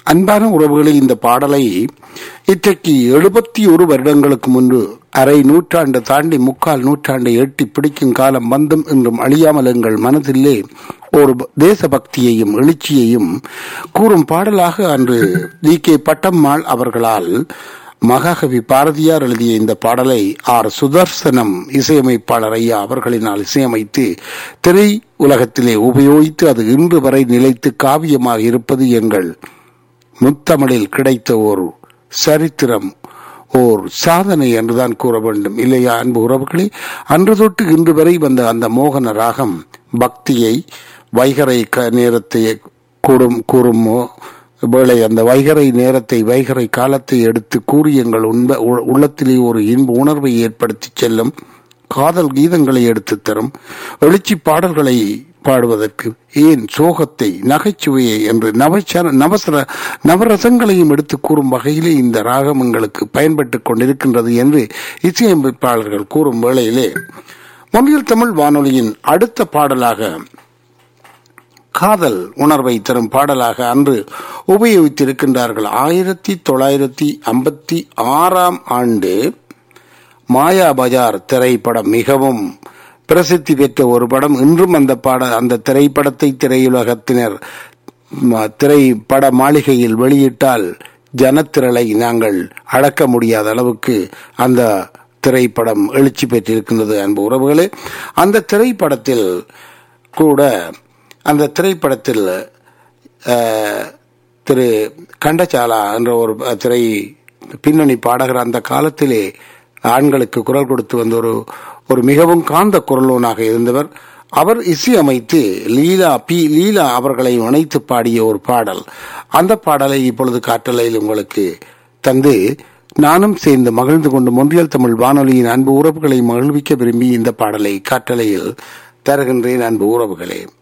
அன்பான உறவுகளை இந்த பாடலை இன்றைக்கு எழுபத்தி ஒரு வருடங்களுக்கு முன்பு அரை நூற்றாண்டு தாண்டி முக்கால் நூற்றாண்டை எட்டி பிடிக்கும் காலம் வந்தும் என்றும் அழியாமல் எங்கள் மனதிலே ஒரு தேசபக்தியையும் எழுச்சியையும் கூறும் பாடலாக அன்று டி கே பட்டம்மாள் அவர்களால் மகாகவி பாரதியார் எழுதிய இந்த பாடலை ஆர் சுதர்சனம் இசையமைப்பாளர் ஐயா அவர்களினால் இசையமைத்து திரை உலகத்திலே உபயோகித்து அது இன்று வரை நிலைத்து காவியமாக இருப்பது எங்கள் முத்தமிழில் கிடைத்த ஒரு சரித்திரம் ஓர் சாதனை என்றுதான் கூற வேண்டும் இல்லையா அன்பு உறவுகளே அன்று தொட்டு இன்று வரை வந்த அந்த மோகன ராகம் பக்தியை வைகரை நேரத்தை கூடும் கூறுமோ வேளை அந்த வைகரை நேரத்தை வைகரை காலத்தை எடுத்து கூறி எங்கள் உண்ப உள்ளத்திலே ஒரு இன்ப உணர்வை ஏற்படுத்தி செல்லும் காதல் கீதங்களை எடுத்து தரும் எழுச்சி பாடல்களை பாடுவதற்கு ஏன் சோகத்தை நகைச்சுவையை என்று நவச்சர நவசர நவரசங்களையும் எடுத்து கூறும் வகையிலே இந்த ராகம் எங்களுக்கு பயன்பட்டுக் கொண்டிருக்கின்றது என்று இசையமைப்பாளர்கள் கூறும் வேளையிலே மொழியில் தமிழ் வானொலியின் அடுத்த பாடலாக காதல் உணர்வை தரும் பாடலாக அன்று உபயோகித்திருக்கின்றார்கள் ஆயிரத்தி தொள்ளாயிரத்தி ஐம்பத்தி ஆறாம் ஆண்டு மாயா பஜார் திரைப்படம் மிகவும் பிரசித்தி பெற்ற ஒரு படம் இன்றும் அந்த பாட அந்த திரைப்படத்தை திரையுலகத்தினர் திரைப்பட மாளிகையில் வெளியிட்டால் ஜனத்திரளை நாங்கள் அடக்க முடியாத அளவுக்கு அந்த திரைப்படம் எழுச்சி பெற்றிருக்கின்றது அன்பு உறவுகளே அந்த திரைப்படத்தில் கூட அந்த திரைப்படத்தில் திரு கண்டசாலா என்ற ஒரு திரை பின்னணி பாடகர் அந்த காலத்திலே ஆண்களுக்கு குரல் கொடுத்து வந்த ஒரு ஒரு மிகவும் காந்த குரலோனாக இருந்தவர் அவர் இசையமைத்து லீலா பி லீலா அவர்களை இணைத்து பாடிய ஒரு பாடல் அந்த பாடலை இப்பொழுது காற்றலையில் உங்களுக்கு தந்து நானும் சேர்ந்து மகிழ்ந்து கொண்டு மொன்றியல் தமிழ் வானொலியின் அன்பு உறவுகளை மகிழ்விக்க விரும்பி இந்த பாடலை காற்றலையில் தருகின்றேன் அன்பு உறவுகளே